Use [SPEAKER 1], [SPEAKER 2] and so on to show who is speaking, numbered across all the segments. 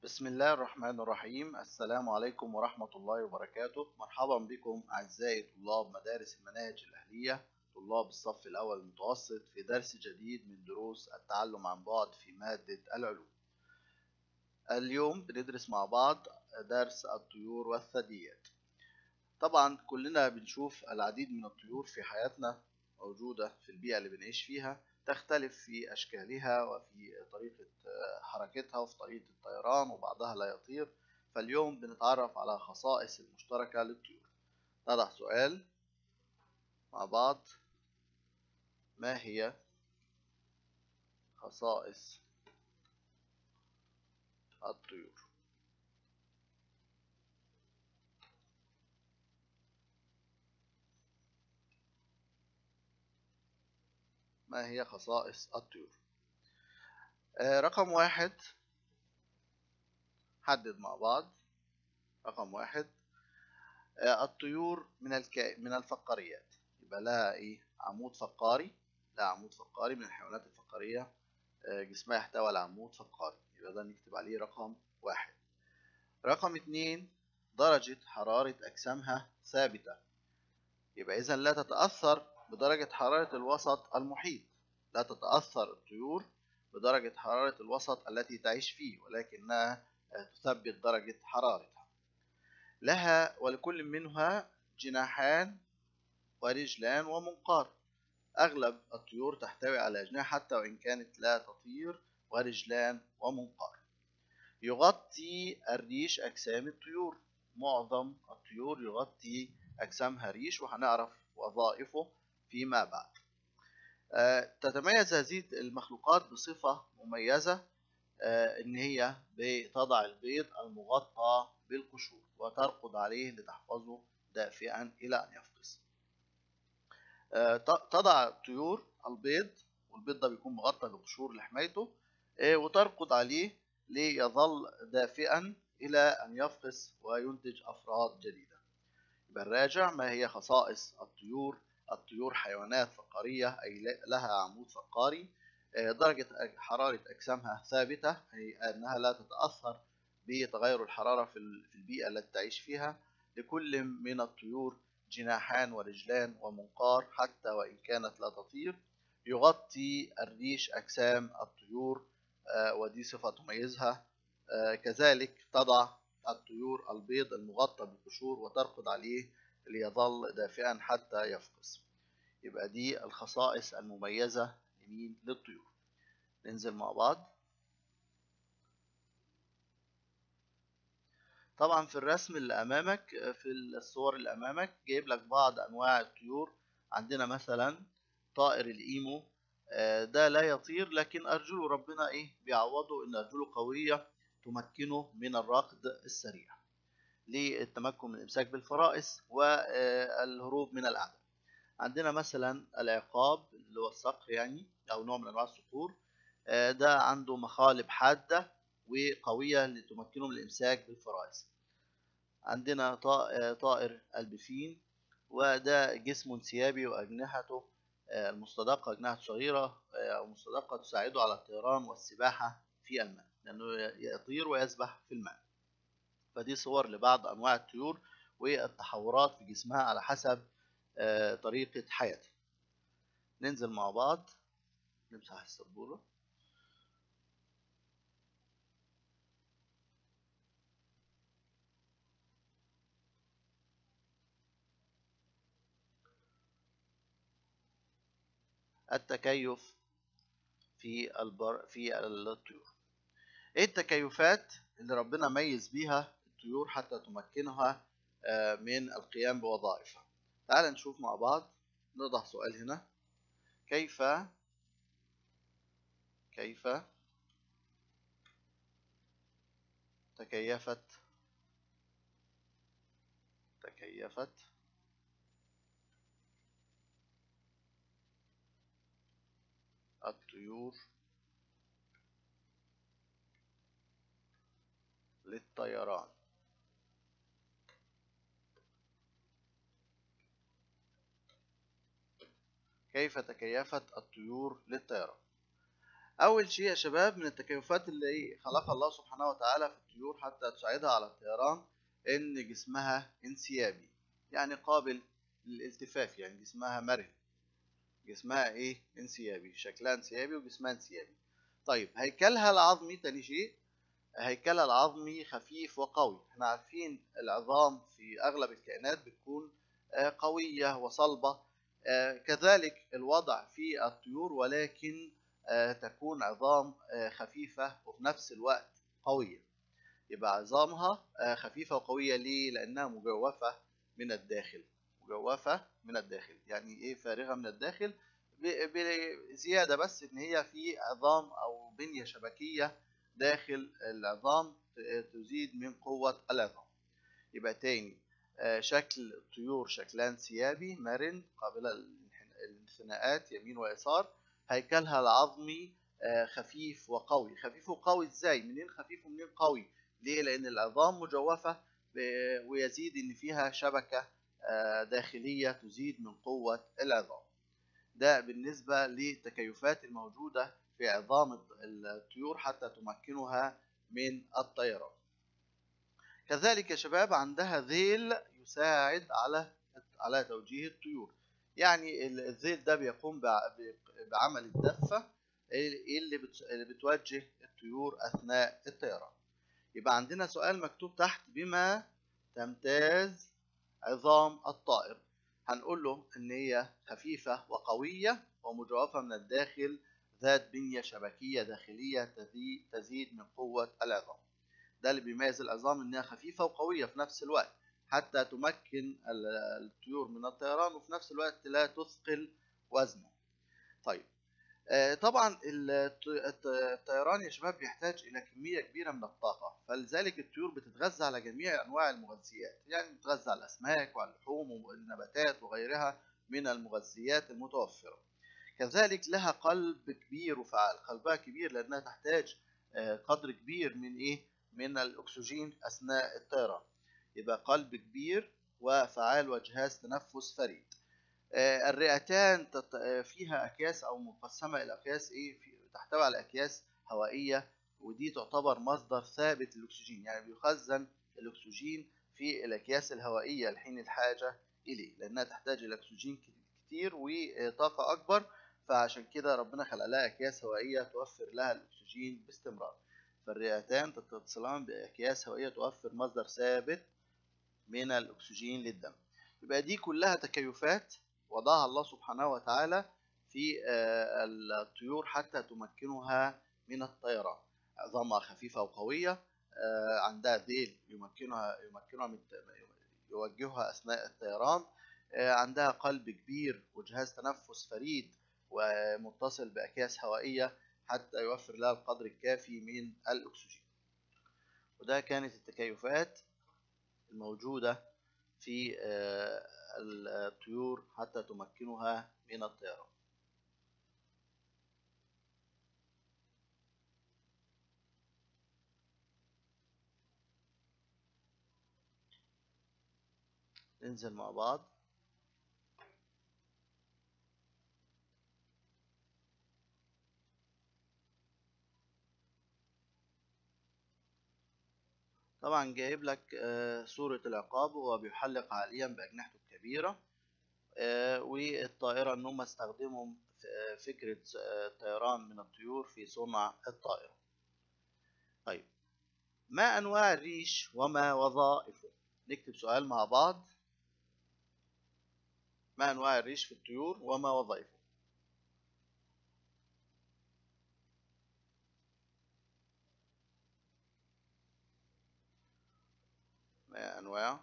[SPEAKER 1] بسم الله الرحمن الرحيم السلام عليكم ورحمة الله وبركاته مرحبا بكم أعزائي طلاب مدارس المناهج الأهلية طلاب الصف الأول المتوسط في درس جديد من دروس التعلم عن بعد في مادة العلوم اليوم بندرس مع بعض درس الطيور والثدييات طبعا كلنا بنشوف العديد من الطيور في حياتنا موجودة في البيئة اللي بنعيش فيها تختلف في أشكالها وفي طريقة حركتها وفي طريقة الطيران وبعضها لا يطير فاليوم بنتعرف على خصائص المشتركة للطيور نضع سؤال مع بعض ما هي خصائص الطيور ما هي خصائص الطيور آه رقم واحد حدد مع بعض رقم واحد آه الطيور من الك... من الفقاريات يبقى لها ايه عمود فقاري لها عمود فقاري من الحيوانات الفقارية آه جسمها يحتوي على عمود فقاري يبقى ده نكتب عليه رقم واحد رقم اتنين درجة حرارة أجسامها ثابتة يبقى إذا لا تتأثر بدرجة حرارة الوسط المحيط لا تتأثر الطيور بدرجة حرارة الوسط التي تعيش فيه ولكنها تثبت درجة حرارتها لها ولكل منها جناحان ورجلان ومنقار أغلب الطيور تحتوي على أجنحة حتى وإن كانت لا تطير ورجلان ومنقار يغطي الريش أجسام الطيور معظم الطيور يغطي أجسامها ريش وهنعرف وظائفه فيما بعد تتميز هذه المخلوقات بصفة مميزة إن هي بتضع البيض المغطى بالقشور وترقد عليه لتحفظه دافئا إلى أن يفقس تضع الطيور البيض والبيض ده بيكون مغطى بقشور لحمايته وترقد عليه ليظل دافئا إلى أن يفقس وينتج أفراد جديدة يبقى الراجع ما هي خصائص الطيور الطيور حيوانات فقارية أي لها عمود فقاري درجة حرارة أجسامها ثابتة أي أنها لا تتأثر بتغير الحرارة في البيئة التي تعيش فيها لكل من الطيور جناحان ورجلان ومنقار حتى وإن كانت لا تطير يغطي الريش أجسام الطيور ودي صفة تميزها كذلك تضع الطيور البيض المغطى بالقشور وترقد عليه ليظل دافئا حتى يفقس يبقى دي الخصائص المميزة لمين للطيور ننزل مع بعض طبعا في الرسم اللي امامك في الصور اللي امامك جايب لك بعض انواع الطيور عندنا مثلا طائر الايمو ده لا يطير لكن ارجله ربنا ايه بيعوضه ان ارجله قويه تمكنه من الركض السريع للتمكن من الامساك بالفرائس والهروب من الاعداء عندنا مثلا العقاب اللي هو الصقر يعني او نوع من انواع الصقور ده عنده مخالب حاده وقويه لتمكنه من الامساك بالفرائس عندنا طائر البفين وده جسم انسيابي واجنحته المستدقه اجنحه صغيره او مستدقه تساعده على الطيران والسباحه في الماء لانه يطير ويسبح في الماء فدي صور لبعض انواع الطيور والتحورات في جسمها على حسب طريقة حياتها ننزل مع بعض نمسح السبورة التكيف في البر في الطيور ايه التكيفات اللي ربنا ميز بيها الطيور حتى تمكنها من القيام بوظائفها تعال نشوف مع بعض نضع سؤال هنا كيف كيف تكيفت تكيفت الطيور للطيران كيف تكيفت الطيور للطيران أول شيء يا شباب من التكيفات اللي خلقها الله سبحانه وتعالى في الطيور حتى تساعدها على الطيران إن جسمها انسيابي يعني قابل للالتفاف يعني جسمها مرن جسمها إيه انسيابي شكلها انسيابي وجسمها انسيابي طيب هيكلها العظمي تاني شيء هيكلها العظمي خفيف وقوي احنا عارفين العظام في أغلب الكائنات بتكون قوية وصلبة كذلك الوضع في الطيور ولكن تكون عظام خفيفة وفي نفس الوقت قوية يبقى عظامها خفيفة وقوية ليه؟ لأنها مجوفة من الداخل مجوفة من الداخل يعني إيه فارغة من الداخل بزيادة بس إن هي في عظام أو بنية شبكية داخل العظام تزيد من قوة العظام يبقى تاني شكل الطيور شكلها انسيابي مرن قابلة للانثناءات يمين ويسار هيكلها العظمي خفيف وقوي خفيف وقوي ازاي منين خفيف ومنين قوي ليه لان العظام مجوفة ويزيد ان فيها شبكة داخلية تزيد من قوة العظام ده بالنسبة للتكيفات الموجودة في عظام الطيور حتى تمكنها من الطيران كذلك يا شباب عندها ذيل يساعد على على توجيه الطيور يعني الذيل ده بيقوم بعمل الدفة اللي بتوجه الطيور أثناء الطيران يبقى عندنا سؤال مكتوب تحت بما تمتاز عظام الطائر هنقول له إن هي خفيفة وقوية ومجوفة من الداخل ذات بنية شبكية داخلية تزيد من قوة العظام ده اللي بيميز العظام إنها خفيفة وقوية في نفس الوقت حتى تمكن الطيور من الطيران وفي نفس الوقت لا تثقل وزنه طيب طبعا الطيران يا شباب بيحتاج الى كميه كبيره من الطاقه فلذلك الطيور بتتغذى على جميع انواع المغذيات يعني بتتغذى على الاسماك وعلى اللحوم والنباتات وغيرها من المغذيات المتوفره كذلك لها قلب كبير وفعال قلبها كبير لانها تحتاج قدر كبير من ايه من الاكسجين اثناء الطيران يبقى قلب كبير وفعال وجهاز تنفس فريد الرئتان فيها اكياس او مقسمه الى اكياس ايه تحتوي على اكياس هوائيه ودي تعتبر مصدر ثابت للاكسجين يعني بيخزن الاكسجين في الاكياس الهوائيه لحين الحاجه اليه لانها تحتاج الى اكسجين كتير وطاقه اكبر فعشان كده ربنا خلق لها اكياس هوائيه توفر لها الاكسجين باستمرار فالرئتان تتصلان باكياس هوائيه توفر مصدر ثابت من الاكسجين للدم يبقى دي كلها تكيفات وضعها الله سبحانه وتعالى في الطيور حتى تمكنها من الطيران عظامها خفيفة وقوية عندها ذيل يمكنها يمكنها من يوجهها أثناء الطيران عندها قلب كبير وجهاز تنفس فريد ومتصل بأكياس هوائية حتى يوفر لها القدر الكافي من الأكسجين وده كانت التكيفات الموجودة في الطيور حتى تمكنها من الطيران ننزل مع بعض طبعا جايب لك صورة العقاب وهو بيحلق عاليا بأجنحته الكبيرة والطائرة إن هم استخدموا فكرة الطيران من الطيور في صنع الطائرة طيب ما أنواع الريش وما وظائفه نكتب سؤال مع بعض ما أنواع الريش في الطيور وما وظائفه ما أنواع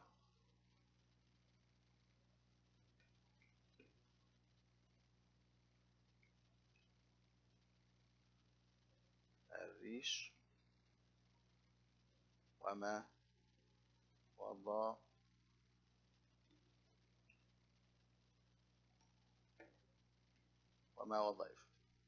[SPEAKER 1] الريش وما وظائفه وما وظائفه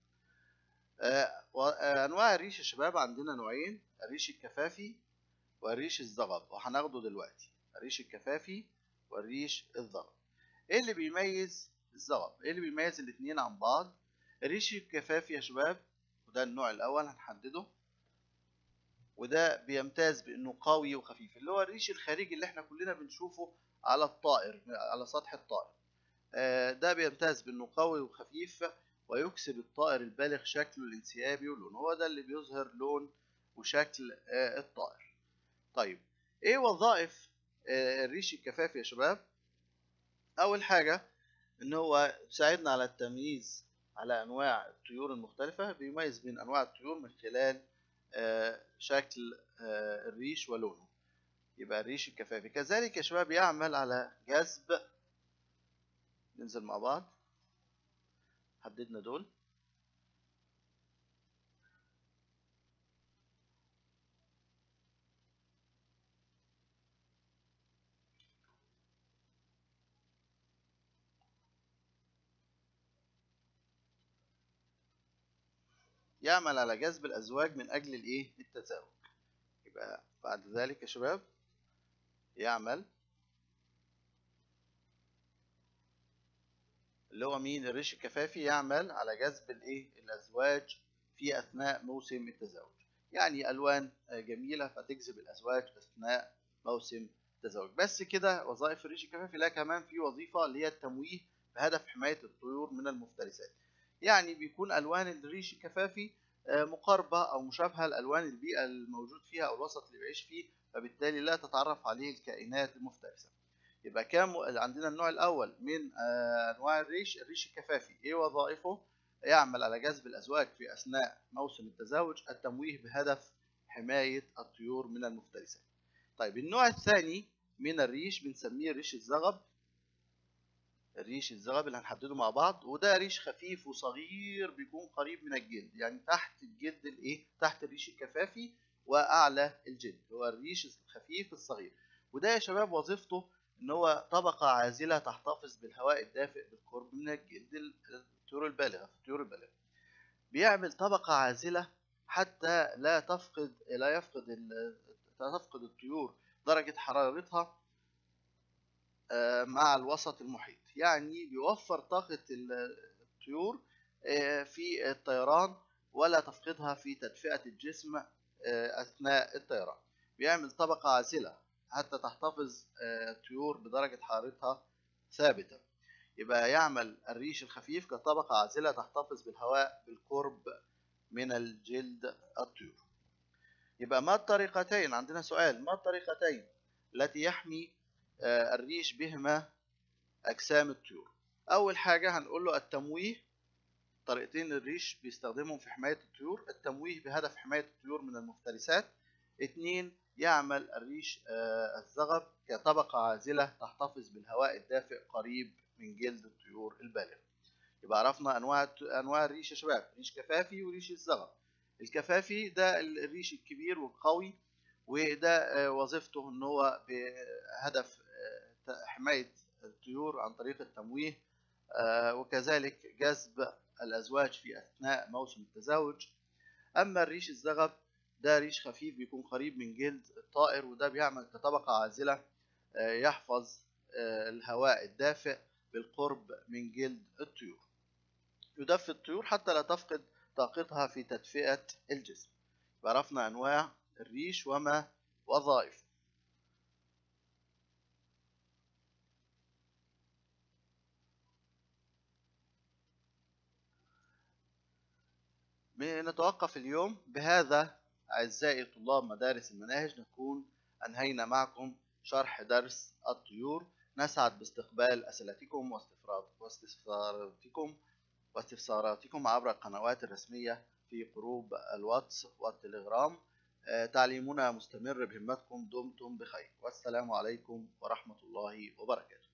[SPEAKER 1] أنواع الريش يا شباب عندنا نوعين الريش الكفافي والريش الزغب وهناخده دلوقتي الريش الكفافي والريش الزغب ايه اللي بيميز الزغب ايه اللي بيميز الاتنين عن بعض الريش الكفافي يا شباب ده النوع الاول هنحدده وده بيمتاز بانه قوي وخفيف اللي هو الريش الخارجي اللي احنا كلنا بنشوفه على الطائر على سطح الطائر آه، ده بيمتاز بانه قوي وخفيف ويكسب الطائر البالغ شكله الانسيابي ولونه هو ده اللي بيظهر لون وشكل آه، الطائر طيب ايه وظائف آه، الريش الكفافي يا شباب اول حاجه ان هو يساعدنا على التمييز على انواع الطيور المختلفه بيميز بين انواع الطيور من خلال شكل الريش ولونه يبقى الريش الكفافي كذلك يا شباب يعمل على جذب ننزل مع بعض حددنا دول يعمل على جذب الأزواج من أجل الإيه؟ التزاوج يبقى بعد ذلك يا شباب يعمل اللي هو مين الريش الكفافي يعمل على جذب الايه الازواج في اثناء موسم التزاوج يعني الوان جميله فتجذب الازواج اثناء موسم التزاوج بس كده وظائف الريش الكفافي لا كمان في وظيفه اللي هي التمويه بهدف حمايه الطيور من المفترسات يعني بيكون الوان الريش الكفافي مقاربه او مشابهه لالوان البيئه الموجود فيها او الوسط اللي بيعيش فيه فبالتالي لا تتعرف عليه الكائنات المفترسه يبقى كام عندنا النوع الاول من انواع الريش الريش الكفافي ايه وظائفه يعمل على جذب الازواج في اثناء موسم التزاوج التمويه بهدف حمايه الطيور من المفترسات طيب النوع الثاني من الريش بنسميه ريش الزغب الريش الزغب اللي هنحدده مع بعض وده ريش خفيف وصغير بيكون قريب من الجلد يعني تحت الجلد الايه تحت الريش الكفافي واعلى الجلد هو الريش الخفيف الصغير وده يا شباب وظيفته ان هو طبقة عازلة تحتفظ بالهواء الدافئ بالقرب من الجلد الطيور البالغة في الطيور البالغة بيعمل طبقة عازلة حتى لا تفقد لا يفقد لا تفقد الطيور درجة حرارتها مع الوسط المحيط يعني بيوفر طاقة الطيور في الطيران ولا تفقدها في تدفئة الجسم أثناء الطيران بيعمل طبقة عازلة حتى تحتفظ الطيور بدرجة حرارتها ثابتة يبقى يعمل الريش الخفيف كطبقة عازلة تحتفظ بالهواء بالقرب من الجلد الطيور يبقى ما الطريقتين عندنا سؤال ما الطريقتين التي يحمي الريش بهما أجسام الطيور أول حاجة هنقول له التمويه طريقتين الريش بيستخدمهم في حماية الطيور التمويه بهدف حماية الطيور من المفترسات اتنين يعمل الريش الزغب كطبقة عازلة تحتفظ بالهواء الدافئ قريب من جلد الطيور البالغة يبقى عرفنا أنواع أنواع الريش يا شباب ريش كفافي وريش الزغب الكفافي ده الريش الكبير والقوي وده وظيفته ان هو بهدف حماية الطيور عن طريق التمويه وكذلك جذب الأزواج في أثناء موسم التزاوج أما الريش الزغب ده ريش خفيف بيكون قريب من جلد الطائر وده بيعمل كطبقة عازلة يحفظ الهواء الدافئ بالقرب من جلد الطيور يدفي الطيور حتى لا تفقد طاقتها في تدفئة الجسم عرفنا أنواع الريش وما وظائفه نتوقف اليوم بهذا أعزائي طلاب مدارس المناهج نكون أنهينا معكم شرح درس الطيور نسعد باستقبال أسئلتكم واستفساراتكم واستفساراتكم عبر القنوات الرسمية في جروب الواتس والتليجرام تعليمنا مستمر بهمتكم دمتم بخير والسلام عليكم ورحمة الله وبركاته